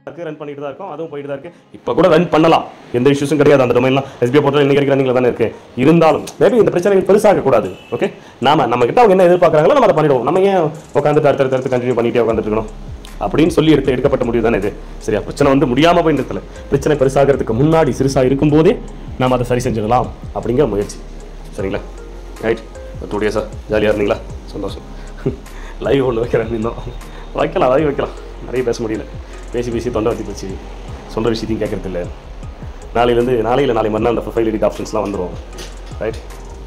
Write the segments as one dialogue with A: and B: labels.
A: இருக்கு ரன் பண்ணிட்டு தான் இருக்கும் அதுவும் போயிட்டு தான் இருக்கு இப்போ கூட ரன் பண்ணலாம் எந்த இஷ்யூஸும் கிடையாது அந்த டொமைன்லாம் எஸ்பிஐ போர்ட்டல் இன்னைக்கு ரன்னிங்ல தானே இருக்கு இருந்தாலும் மேபி இந்த பிரச்சனை பெருசாக கூடாது ஓகே நாம நம்ம கிட்ட அவங்க என்ன எதிர்பார்க்கறாங்களோ நம்ம அதை பண்ணிடுவோம் நம்ம ஏன் உட்காந்துட்டு அடுத்த அடுத்து கண்டினியூ பண்ணிட்டே உட்காந்துட்டு இருக்கணும் அப்படின்னு சொல்லி எடுத்து எடுக்கப்பட்ட முடிவு தானே இது சரியா பிரச்சனை வந்து முடியாம போய் நிறுத்தல பிரச்சனை பெருசாகிறதுக்கு முன்னாடி சிறுசா இருக்கும்போதே நாம அதை சரி செஞ்சிடலாம் அப்படிங்கிற முயற்சி சரிங்களா ரைட் டூ டேஸா ஜாலியாக இருந்தீங்களா சந்தோஷம் லைவ் ஒன்று வைக்கிறேன் இன்னும் வைக்கலாம் லைவ் வைக்கலாம் நிறைய பேச முடியல பேசி பேசி தொண்டை வத்தி போச்சு சொல்கிற விஷயத்தையும் கேட்கறது இல்லை நாளையிலேருந்து நாளையில் நாளை மறுநாள் அந்த ப்ரொஃபைல் எடிட் ஆப்ஷன்ஸ்லாம் வந்துடும் ரைட்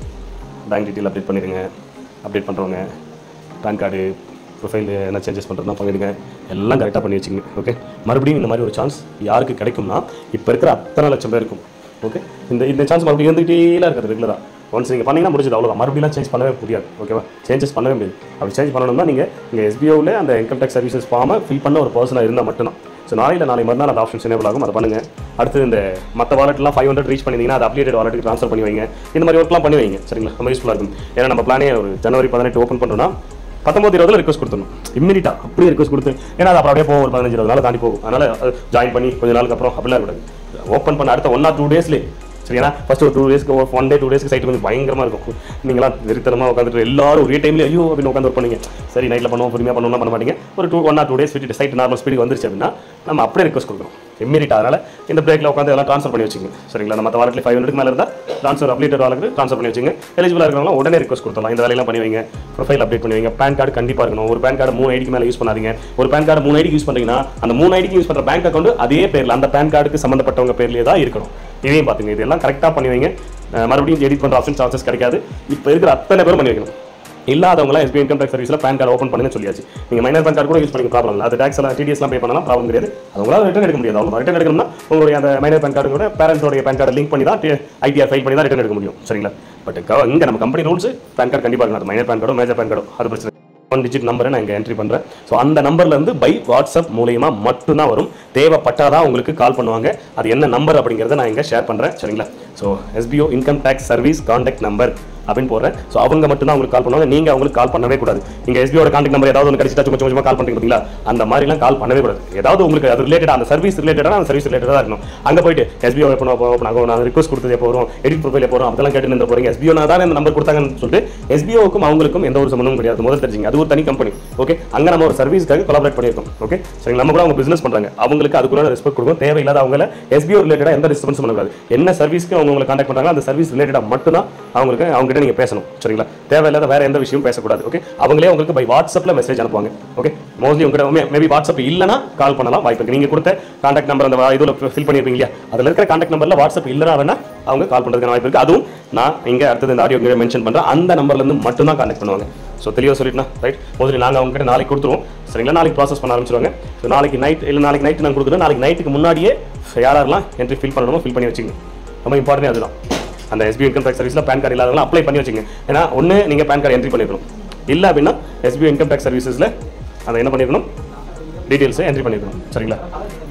A: பேங்க் டீட்டெயில் அப்டேட் பண்ணிடுங்க அப்டேட் பண்ணுறவங்க பேன் கார்டு ப்ரொஃபைல் என்ன சேஞ்சஸ் பண்ணுறதுனா பண்ணிடுங்க எல்லாம் கரெக்டாக பண்ணி வச்சுங்க ஓகே மறுபடியும் இந்த மாதிரி ஒரு சான்ஸ் யாருக்கு கிடைக்கும்னா இப்போ இருக்கிற அத்தனை லட்சம் பேருக்கும் ஓகே இந்த இந்த சான்ஸ் மறுபடியும் இருந்துகிட்டேலாம் இருக்காது ரெகுலராக ஒன்ஸ் நீங்கள் பண்ணீங்கன்னா முடிஞ்சது அவ்வளோதான் மறுபடியும் சேஞ்ச் பண்ணவே முடியாது ஓகேவா சேஞ்சஸ் பண்ணவே முடியாது அப்படி சேஞ்ச் பண்ணணும்னா நீங்கள் இங்கே எஸ்பிஓவில் அந்த இன்கம் டேக்ஸ் சர்வீசஸ் ஃபார்மை ஃபில் பண்ண ஒரு பர்சனாக இருந்தால் மட்டும்தான் ஸோ நாளையில் நாளை மறுநாள் அந்த ஆப்ஷன்ஸ் எனேபிள் ஆகும் அதை பண்ணுங்கள் அடுத்து இந்த மற்ற வாலெட்லாம் ஃபைவ் ஹண்ட்ரட் ரீச் பண்ணிங்கன்னா அது அப்டேட் வாலெட்டுக்கு ட்ரான்ஸ்ஃபர் பண்ணி வைங்க இந்த மாதிரி ஒர்க்லாம் பண்ணி வைங்க சரிங்களா ரொம்ப யூஸ்ஃபுல்லாக இருக்கும் ஏன்னா நம்ம பிளானே ஒரு ஜனவரி பதினெட்டு ஓப்பன் பண்ணோம்னா பத்தொம்பது இருபதுல ரிக்வஸ்ட் கொடுத்துடணும் இம்மிடியா அப்படியே ரிக்வஸ்ட் கொடுத்து ஏன்னா அது அப்புறம் அப்படியே போகும் ஒரு பதினஞ்சு இருபது நாள் தாண்டி போகும் அதனால ஜாயின் பண்ணி கொஞ்ச நாளுக்கு அப்புறம் அப்படிலாம் இருக்கக்கூடாது ஓப்பன் பண்ண அடுத்த ஒன் ஆர் டூ டேஸ்லேயே சரியா ஃபர்ஸ்ட் ஒரு டூ டேஸ்க்கு ஒன் டே டூ டேஸ்க்கு சைட் வந்து பயங்கரமாக இருக்கும் நீங்களாம் வெறித்தனமாக உட்காந்துட்டு எல்லாரும் ஒரே டைம்ல ஐயோ அப்படின்னு உட்காந்து ஒர்க் பண்ணீங்க சரி நைட்டில் பண்ணுவோம் பொறுமையாக பண்ணுவோம்னா பண்ண மாட்டீங்க ஒரு two one or two days விட்டு சைட் நார்மல் ஸ்பீடுக்கு வந்துருச்சு அப்படின்னா நம்ம அப்படியே ரிக்வஸ்ட் கொடுக்குறோம் இம்மீடியட் அதனால இந்த பிரேக்கில் உட்காந்து எல்லாம் ட்ரான்ஸ்ஃபர் பண்ணி வச்சுங்க சரிங்களா நம்ம மற்ற வாரத்தில் ஃபைவ் ஹண்ட்ரட் மேலே இருந்தால் ட்ரான்ஸ்ஃபர் அப்டேட் வாரத்துக்கு ட்ரான்ஸ்ஃபர் பண்ணி வச்சுங்க எலிஜிபிளாக இருக்கிறவங்க உடனே ரிக்வஸ்ட் கொடுத்துடலாம் இந்த வேலையெல்லாம் பண்ணி வைங்க ப்ரொஃபைல் அப்டேட் பண்ணி வைங்க பேன் கார்டு கண்டிப்பாக இருக்கணும் ஒரு பேன் கார்டு மூணு ஐடிக்கு மேலே யூஸ் பண்ணாதீங்க ஒரு பேன் கார்டு மூணு ஐடிக்கு யூஸ் பண்ணீங்கன்னா அந்த மூணு ஐடிக்கு யூஸ் பண்ணுற பேங்க் அக்கௌண்ட் அதே பேரில் அந்த பேன் கார்டுக்கு சம்மந்தப்பட்டவங்க பேர்லேயே தான் இருக்கணும் இதையும் பார்த்துங்க இதெல்லாம் கரெக்டாக பண்ணி வைங்க அஹ் மறுபடியும் எடிட் பண்ணுற ஆப்ஷன் சார்ஜஸ் கிடைக்காது இப்போ இருக்கிற அத்தனை பேரும் பண்ணி வைக்கணும் இல்லாதவங்களாம் எஸ்பி இன்கம் டேக்ஸ் சர்வீஸில் பேன் கார்டு ஓப்பன் பண்ணுன்னு சொல்லியாச்சு நீங்கள் மைனர் பேன் கார்டு கூட யூஸ் பண்ணிக்க ப்ராப்ளம் இல்லை அது டேக்ஸ் எல்லாம் டிடிஎஸ்லாம் பே பண்ணலாம் ப்ராப்ளம் கிடையாது அவங்களால ரிட்டர்ன் எடுக்க முடியாது அவ்வளோ ரிட்டர்ன் எடுக்கணும்னா உங்களுடைய அந்த மைனர் பேன் கார்டு கூட பேரண்ட்ஸோடைய பேன் கார்டு லிங்க் பண்ணி தான் ஐடிஆர் ஃபைல் பண்ணி தான் ரிட்டர்ன் எடுக்க முடியும் சரிங்களா பட் இங்கே நம்ம கம்பெனி ரூல்ஸ் பேன் கார்டு கண்டிப்பாக இருக்கணும் அது மைனர் பேன் கார்டோ மேஜர் பேன் கார்டோ அது பிரச்சனை ஒன் டிஜிட் நம்பரை நான் இங்கே என்ட்ரி பண்ணுறேன் ஸோ அந்த நம்பர்லேருந்து பை வாட்ஸ்அப் மூலியமா மட்டும்தான் வரும் தேவைப்பட்டாதான் உங்களுக்கு கால் பண்ணுவாங்க அது என்ன நம்பர் அப்படிங்கிறத நான் இங்கே ஷேர் பண்ணுறேன் சரிங்களா so SPO income tax service contact number அப்படின்னு போடுறேன் ஸோ அவங்க மட்டும் தான் உங்களுக்கு கால் பண்ணுவாங்க நீங்கள் அவங்களுக்கு கால் பண்ணவே கூடாது நீங்கள் எஸ்பிஓட கான்டாக்ட் நம்பர் ஏதாவது ஒன்று கிடைச்சிட்டா சும்மா சும்மா கால் பண்ணுறீங்க பார்த்தீங்களா அந்த மாதிரிலாம் கால் பண்ணவே கூடாது ஏதாவது உங்களுக்கு அது ரிலேட்டட் அந்த சர்வீஸ் ரிலேட்டடாக அந்த சர்வீஸ் ரிலேட்டடாக இருக்கணும் அங்கே போயிட்டு எஸ்பிஓ எப்போ ஓப்பன் ஆகும் நான் ரிக்வஸ்ட் கொடுத்தது எப்போ வரும் எடிட் ப்ரொஃபைல் எப்போ வரும் அதெல்லாம் கேட்டு நின்று போகிறீங்க எஸ்பிஓ தான் இந்த நம்பர் கொடுத்தாங்கன்னு சொல்லிட்டு எஸ்பிஓக்கும் அவங்களுக்கும் எந்த ஒரு சம்மந்தமும் கிடையாது முதல் தெரிஞ்சுங்க அது ஒரு தனி கம்பெனி ஓகே அங்கே நம்ம ஒரு சர்வீஸ்க்காக கொலாபரேட் பண்ணியிருக்கோம் ஓகே சரி நம்ம கூட அவங்க பிசினஸ் பண்ணுறாங்க அவங்களுக்கு அதுக்குள்ள ரெஸ்பெக்ட் கொடுக்கும் தேவையில்லாத அவங்கள எஸ்பிஓ ரிலேட்டடாக எந்த டிஸ்டர்பன்ஸ் பண்ணக்கூடாது என்ன சர்வீஸ்க்கு அவங்க உங்களை கான்டாக்ட் பண்ணுறாங்க அந்த சர்வீஸ் ரிலேட்டடாக மட்டும் தான் அவங்களுக்கு அவங்க கிட்ட நீங்கள் பேசணும் சரிங்களா தேவையில்லாத வேற எந்த விஷயமும் பேசக்கூடாது ஓகே அவங்களே உங்களுக்கு பை வாட்ஸ்அப்பில் மெசேஜ் அனுப்புவாங்க ஓகே மோஸ்ட்லி உங்ககிட்ட மேபி வாட்ஸ்அப் இல்லைனா கால் பண்ணலாம் வாய்ப்பு இருக்கு நீங்கள் கொடுத்த கான்டாக்ட் நம்பர் அந்த இதில் ஃபில் பண்ணியிருப்பீங்க இல்லையா அதில் இருக்கிற கான்டாக்ட் நம்பரில் வாட்ஸ்அப் இல்லைனா வேணா அவங்க கால் பண்ணுறதுக்கான வாய்ப்பு இருக்குது அதுவும் நான் இங்கே அடுத்தது இந்த ஆடியோ மென்ஷன் பண்ணுறேன் அந்த நம்பர்லேருந்து மட்டும் தான் கான்டாக்ட் பண்ணுவாங்க ஸோ தெளிவாக சொல்லிட்டுனா ரைட் மோஸ்ட்லி நாங்கள் அவங்க கிட்ட நாளைக்கு கொடுத்துருவோம் சரிங்களா நாளைக்கு ப்ராசஸ் பண்ண ஆரம்பிச்சிருவாங்க ஸோ நாளைக்கு நைட் இல்லை நாளைக்கு நைட் நான் கொடுத்துருவேன் நாளைக்கு நைட்டுக்கு முன்னாடியே யாரெல்லாம் என்ட்ரி ஃபில் பண்ணணுமோ ஃபில் பண்ணி வச்சுங்க ரொம்ப இம்பார்ட்டன்ட் அதுதான் அந்த எஸ்பி இன்கம் டேக்ஸ் சர்வீஸில் பேன் கார்டு இல்லாதவங்க அப்ளை பண்ணி வச்சுங்க ஏன்னா ஒன்று நீங்கள் பேன் கார்டு என்ட்ரி பண்ணிருக்கணும் இல்லை அப்படின்னா எஸ்பி இன்கம் டேக்ஸ் சர்வீசஸில் அதை என்ன பண்ணிருக்கணும் டீட்டெயில்ஸை என்ட்ரி பண்ணிருக்கணும் சரிங்களா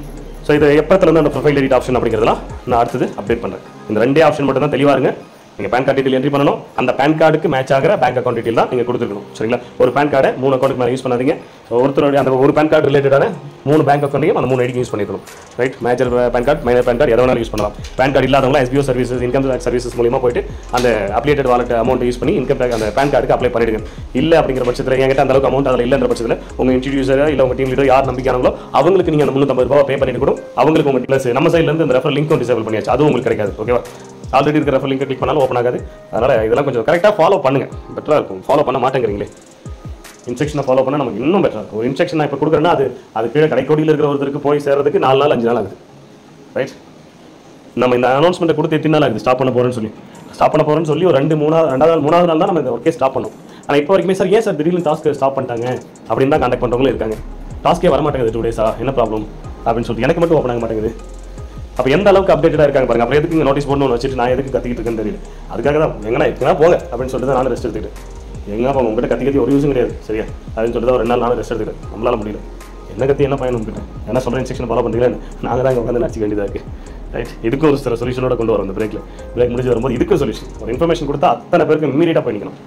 A: ஸோ இது எப்பத்துலேருந்து அந்த ப்ரொஃபைல் எடிட் ஆப்ஷன் அப்படிங்கிறதுலாம் நான் அடுத்தது அப்டேட் பண்ணுறேன் இந்த ரெண்டே ஆப்ஷன் மட்டும் தான் தெளிவாக இருங்க நீங்கள் பேன் கார்டு டீட்டெயில் என்ட்ரி பண்ணணும் அந்த பேன் கார்டுக்கு மேட்ச் ஆகிற பேங்க் அக்கௌண்ட் டீட்டெயில் தான் நீங்கள் கொடுத்துருக்கணும் சரிங்களா ஒரு பேன் கார்டை மூணு அக்கௌண்ட்டுக்கு மேலே யூஸ் பண்ணாதீங்க ஒருத்தருடைய அந்த ஒரு பேன் கார்டு ரிலேட்டடான மூணு பேங்க் அக்கௌண்ட்டையும் அந்த மூணு ஐடிக்கு யூஸ் பண்ணிக்கணும் right major PAN card minor PAN card எதை வேணாலும் யூஸ் பண்ணலாம் பேன் கார்டு இல்லாதவங்க SPO services income tax services மூலியமாக போயிட்டு அந்த அப்ளேட்டட் வாலெட் அமௌண்ட் யூஸ் பண்ணி இன்கம் டேக்ஸ் அந்த பேன் கார்டுக்கு அப்ளை பண்ணிடுங்க இல்லை அப்படிங்கிற பட்சத்தில் என்கிட்ட அந்த அளவுக்கு அமௌண்ட் அதில் இல்லைன்ற பட்சத்தில் உங்கள் இன்ட்ரடியூசர் இல்லை உங்கள் டீம் லீடர் யார் நம்பிக்கையானங்களோ அவங்களுக்கு நீங்கள் அந்த முந்நூற்றம்பது ரூபா பே பண்ணிட்டு கூட அவங்களுக்கு உங்கள் ப்ளஸ் நம்ம சைட்லேருந்து இந்த ரெஃபர் லிங்க்கும் டிசேபிள் பண்ணியாச்சு அதுவும் உங்களுக்கு கிடைக்காது ஓகேவா ஆல்ரெடி இருக்கிற ரெஃபர் லிங்க் கிளிக் பண்ணாலும் ஓப்பன் ஆகாது அதனால் இதெல்லாம் கொஞ்சம் கரெக்டாக ஃபாலோ பண்ணுங்க பெட்டராக இருக்கும் ஃபாலோ பண்ண மாட்டேங்கிறீங்களே இன்ஸ்ட்ரக்ஷனை ஃபாலோ பண்ண நமக்கு இன்னும் பெட்டராக இருக்கும் ஒரு இன்ஸ்ட்ரக்ஷன் நான் இப்போ கொடுக்குறேன்னா அது அது கீழே கடைக்கோடியில் இருக்கிற ஒருத்தருக்கு போய் சேர்றதுக்கு நாலு நாள் அஞ்சு நாள் ஆகுது ரைட் நம்ம இந்த அனௌன்ஸ்மெண்ட்டை கொடுத்து எத்தனை நாள் ஆகுது ஸ்டாப் பண்ண போகிறேன்னு சொல்லி ஸ்டாப் பண்ண போகிறேன்னு சொல்லி ஒரு ரெண்டு மூணாவது ரெண்டாவது நாள் மூணாவது நாள் தான் நம்ம இந்த ஒர்க்கே ஸ்டாப் பண்ணோம் ஆனால் இப்போ வரைக்குமே சார் ஏன் சார் திடீர்னு டாஸ்க்கு ஸ்டாப் பண்ணிட்டாங்க அப்படின்னு தான் கான்டாக்ட் பண்ணுறவங்களும் இருக்காங்க டாஸ்க்கே வர மாட்டேங்குது டூ டேஸா என்ன ப்ராப்ளம் அப்படின்னு சொல்லிட்டு எனக்கு மட்டும் ஓப்பன் ஆக மாட்டேங்குது அப்போ எந்த அளவுக்கு அப்டேட்டடாக இருக்காங்க பாருங்க அப்புறம் எதுக்கு இங்கே நோட்டீஸ் போடணும்னு வச்சுட்டு நான் எதுக்கு கத்திக்கிட்டு இருக்கேன்னு தெரியல அதுக்காக தான் எங்கன்னா எங்கன்னா போங்க அப்படின்னு சொல்லிட்டு தான் நானும் ரெஸ்ட் எடுத்துக்கிட்டேன் எங்கே போங்க உங்ககிட்ட கத்தி கத்தி ஒரு யூஸும் கிடையாது சரியா அப்படின்னு சொல்லிட்டு தான் ஒரு ரெண்டு நாள் நானும் ரெஸ்ட் எடுத்துக்கிட்டேன் நம்மளால முடியல என்ன கத்தி என்ன பயன் உங்ககிட்ட என்ன சொல்கிற இன்ஸ்ட்ரக்ஷன் ஃபாலோ பண்ணுறீங்களா நாங்கள் தான் இங்கே உட்காந்து நடிச்சிக்க வேண்டியதாக இருக்குது ரைட் இதுக்கும் ஒரு சில சொல்யூஷனோட கொண்டு வரோம் இந்த பிரேக்கில் பிரேக் முடிஞ்சு வரும்போது இதுக்கும் சொல்யூஷன் ஒரு இன்ஃபர்மேஷன் கொடுத்தா அத்தனை பேருக்கு இம்மீடியட்டாக பண்ணிக்கணும்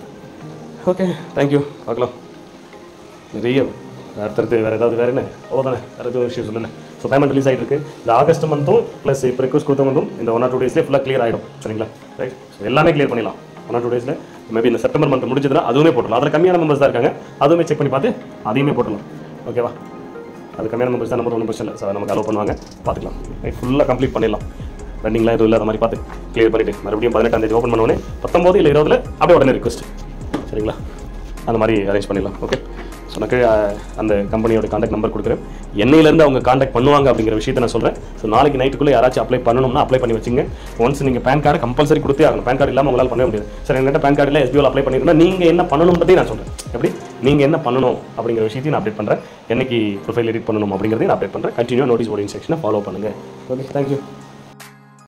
A: ஓகே தேங்க்யூ பார்க்கலாம் நிறைய அடுத்தடுத்து வேறு ஏதாவது வேறு என்ன அவ்வளோதானே வேறு எதுவும் விஷயம் சொல்லுங்க ஸோ பேமெண்ட் ரிலீஸ் ஆகிட்டு இருக்கு இந்த ஆகஸ்ட் மந்த்தும் ப்ளஸ் இப்போ ரிக்வஸ்ட் கொடுத்தவங்களும் இந்த ஒன் ஆர் டூ டேஸ்லேயே ஃபுல்லாக கிளியர் ஆகிடும் சரிங்களா ரைட் ஸோ எல்லாமே கிளியர் பண்ணிடலாம் ஒன் ஆர் டூ டேஸில் மேபி இந்த செப்டம்பர் மந்த் முடிஞ்சதுன்னா அதுவுமே போட்டுடலாம் அதில் கம்மியான மெம்பர்ஸ் தான் இருக்காங்க அதுவுமே செக் பண்ணி பார்த்து அதையுமே போட்டுடலாம் ஓகேவா அது கம்மியான மெம்பர்ஸ் தான் நம்பர் ஒன்றும் பிரச்சனை இல்லை சார் நமக்கு அலோவ் பண்ணுவாங்க பார்த்துக்கலாம் ரைட் ஃபுல்லாக கம்ப்ளீட் பண்ணிடலாம் ரன்னிங்லாம் எதுவும் இல்லாத மாதிரி பார்த்து கிளியர் பண்ணிவிட்டு மறுபடியும் பதினெட்டாம் தேதி ஓப்பன் பண்ணுவோன்னே பத்தொம்போது இல்லை இருபதுல அப்படியே உடனே ரிக்வஸ்ட் சரிங்களா அந்த மாதிரி அரேஞ்ச் பண்ணிடலாம் ஓகே ஸோ எனக்கு அஹ், அந்த கம்பெனியோட காண்டாக்ட் நம்பர் கொடுக்குறேன் என்னையிலேருந்து அவங்க காண்டாக்ட் பண்ணுவாங்க அப்படிங்கிற விஷயத்தை நான் சொல்கிறேன் ஸோ நாளைக்கு நைட்டுக்குள்ளே யாராச்சும் அப்ளை பண்ணணும்னா அப்ளை பண்ணி வச்சுங்க ஒன்ஸ் நீங்கள் பேன் கார்டு கம்பல்சரி கொடுத்தே ஆகணும் பேன் கார்டு இல்லாமல் உங்களால் பண்ணவே முடியாது சார் என்கிட்ட பேன் கார்டில் எஸ்பிஓ அப்ளை பண்ணிருந்தா நீங்கள் என்ன பண்ணணுன்றதையும் நான் சொல்கிறேன் எப்படி நீங்கள் என்ன பண்ணணும் அப்படிங்கிற விஷயத்தையும் நான் அப்டேட் பண்ணுறேன் என்னைக்கு ப்ரொஃபைல் எடிட் பண்ணணும் அப்படிங்கிறதையும் நான் அப்டேட் பண்ணுறேன் கண்டினியூ நோட்டீஸ் போர்டிங் செக்ஷனை ஃபாலோ பண்ணுங்கள் ஓகே தேங்க்யூ